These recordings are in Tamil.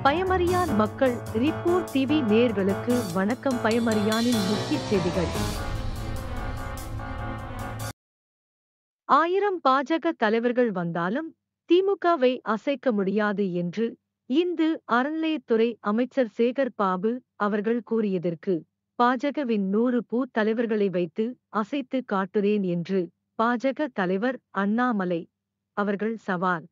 பயமறியான் மக்கள் ரிப்போர்ட் டிவி நேர்களுக்கு வணக்கம் பயமறியானின் முக்கிய செய்திகள் ஆயிரம் பாஜக தலைவர்கள் வந்தாலும் திமுகவை அசைக்க முடியாது என்று இந்து அறநிலையத்துறை அமைச்சர் சேகர் பாபு அவர்கள் கூறியதற்கு பாஜகவின் நூறு பூ தலைவர்களை வைத்து அசைத்து காட்டுறேன் என்று பாஜக தலைவர் அண்ணாமலை அவர்கள் சவால்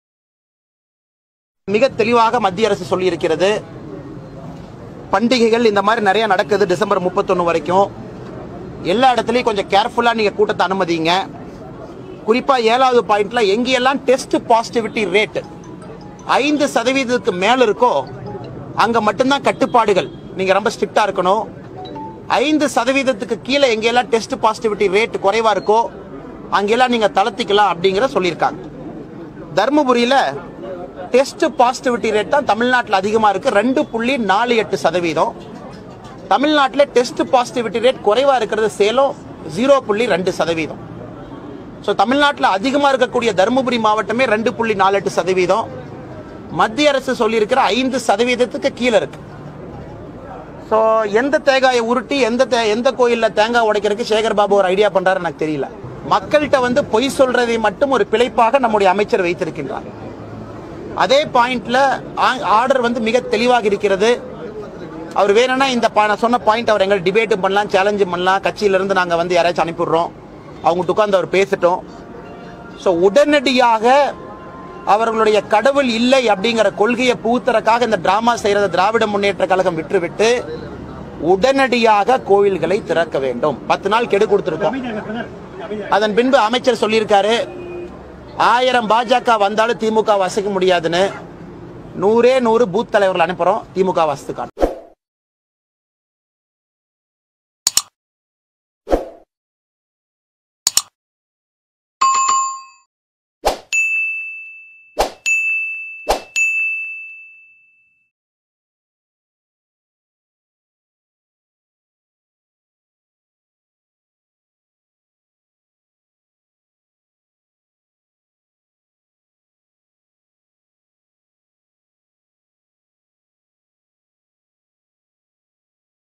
மிக தெளிவாக மத்திய அரசு சொல்லியிருக்கிறது பண்டிகைகள் இந்த மாதிரி நிறைய நடக்குது டிசம்பர் முப்பத்தொன்னு வரைக்கும் எல்லா இடத்துலையும் கொஞ்சம் கேர்ஃபுல்லா நீங்க கூட்டத்தை அனுமதிங்க குறிப்பா ஏழாவது பாயிண்ட்ல எங்கெல்லாம் டெஸ்ட் பாசிட்டிவிட்டி ரேட் ஐந்து சதவீதத்துக்கு மேல இருக்கோ அங்க மட்டும்தான் கட்டுப்பாடுகள் நீங்க ரொம்ப ஸ்ட்ரிக்டா இருக்கணும் ஐந்து சதவீதத்துக்கு கீழே எங்கெல்லாம் டெஸ்ட் பாசிட்டிவிட்டி ரேட் குறைவா இருக்கோ அங்கெல்லாம் நீங்க தளர்த்திக்கலாம் அப்படிங்கிற சொல்லியிருக்காங்க தருமபுரியில டெஸ்ட் பாசிட்டிவிட்டி ரேட் தான் தமிழ்நாட்டில் அதிகமா இருக்கு ரெண்டு புள்ளி நாலு எட்டு சதவீதம் தமிழ்நாட்டில் டெஸ்ட் பாசிட்டிவிட்டி ரேட் குறைவா இருக்கிறது சேலம் ஜீரோ புள்ளி ரெண்டு சதவீதம் ஸோ தமிழ்நாட்டில் அதிகமாக இருக்கக்கூடிய தருமபுரி மாவட்டமே ரெண்டு புள்ளி நாலு எட்டு சதவீதம் மத்திய அரசு சொல்லியிருக்கிற ஐந்து சதவீதத்துக்கு கீழே இருக்கு ஸோ எந்த தேங்காயை உருட்டி எந்த தே- எந்த கோயிலில் தேங்காய் உடைக்கிறதுக்கு சேகர் பாபு ஒரு ஐடியா பண்றாரு எனக்கு தெரியல மக்கள்கிட்ட வந்து பொய் சொல்றதை மட்டும் ஒரு பிழைப்பாக நம்முடைய அமைச்சர் வைத்திருக்கின்றார் அதே பாயிண்ட்ல ஆர்டர் வந்து மிக தெளிவாக இருக்கிறது அவர் வேணும்னா இந்த பா- நான் சொன்ன பாயிண்ட் அவர் எங்களை டிபேட்டும் பண்ணலாம் சேலஞ்சும் பண்ணலாம் கட்சியில இருந்து நாங்க வந்து யாராச்சும் அனுப்பிடுறோம் அவங்க உட்கார்ந்து அவர் பேசட்டும் ஸோ உடனடியாக அவர்களுடைய கடவுள் இல்லை அப்படிங்கிற கொள்கையை பூத்தறக்காக இந்த டிராமா செய்யறத திராவிட முன்னேற்ற கழகம் விட்டுவிட்டு உடனடியாக கோவில்களை திறக்க வேண்டும் பத்து நாள் கெடு கொடுத்திருக்கோம் அதன் பின்பு அமைச்சர் சொல்லியிருக்காரு ஆயிரம் பாஜக வந்தாலும் திமுக வசிக்க முடியாதுன்னு நூறே நூறு பூத் தலைவர்கள் அனுப்புறோம் திமுக வசத்து